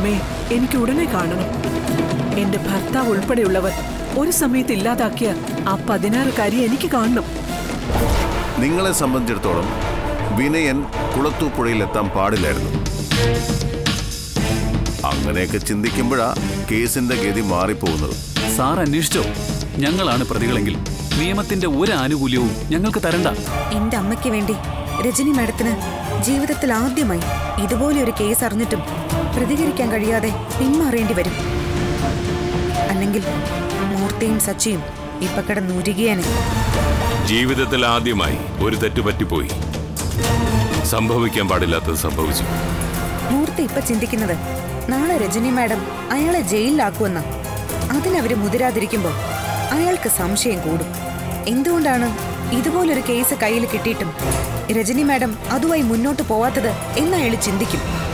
അമ്മയെ എനിക്ക് ഉടനെ കാണണം എന്റെ ഭർത്താവ് ഉൾപ്പെടെയുള്ളവർ ഒരു സമയത്ത് ഇല്ലാതാക്കിയ ആ പതിനാറുകാരി എനിക്ക് കാണണം നിങ്ങളെ സംബന്ധിച്ചിടത്തോളം വിനയൻ കുളത്തൂപ്പുഴയിൽ എത്താൻ പാടില്ലായിരുന്നു അങ്ങനെയൊക്കെ ചിന്തിക്കുമ്പോഴാ കേസിന്റെ ഗതി മാറിപ്പോകുന്നത് സാർ അന്വേഷിച്ചോ ഞങ്ങളാണ് പ്രതികളെങ്കിൽ നിയമത്തിന്റെ ഒരു ആനുകൂല്യവും ഞങ്ങൾക്ക് തരണ്ട എന്റെ അമ്മയ്ക്ക് വേണ്ടി രജനി മാഡത്തിന് ജീവിതത്തിൽ ആദ്യമായി ഇതുപോലെ ഒരു കേസ് അറിഞ്ഞിട്ടും പ്രതികരിക്കാൻ കഴിയാതെ പിന്മാറേണ്ടി വരും അല്ലെങ്കിൽ മൂർത്തിയും സച്ചിയും ഇപ്പൊ കിടന്നുരുകിയാനെ ജീവിതത്തിൽ ആദ്യമായി ഒരു തെറ്റ് പറ്റിപ്പോയി സംഭവിക്കാൻ പാടില്ലാത്തത് സംഭവിച്ചു മൂർത്തി ഇപ്പൊ ചിന്തിക്കുന്നത് നാളെ രജനി മാഡം അയാളെ ജയിലിലാക്കുമെന്ന അതിനവര് മുതിരാതിരിക്കുമ്പോ അയാൾക്ക് സംശയം കൂടും എന്തുകൊണ്ടാണ് ഇതുപോലൊരു കേസ് കയ്യിൽ കിട്ടിയിട്ടും രജനി മാഡം അതുമായി മുന്നോട്ട് പോവാത്തത് എന്ന് അയാൾ ചിന്തിക്കും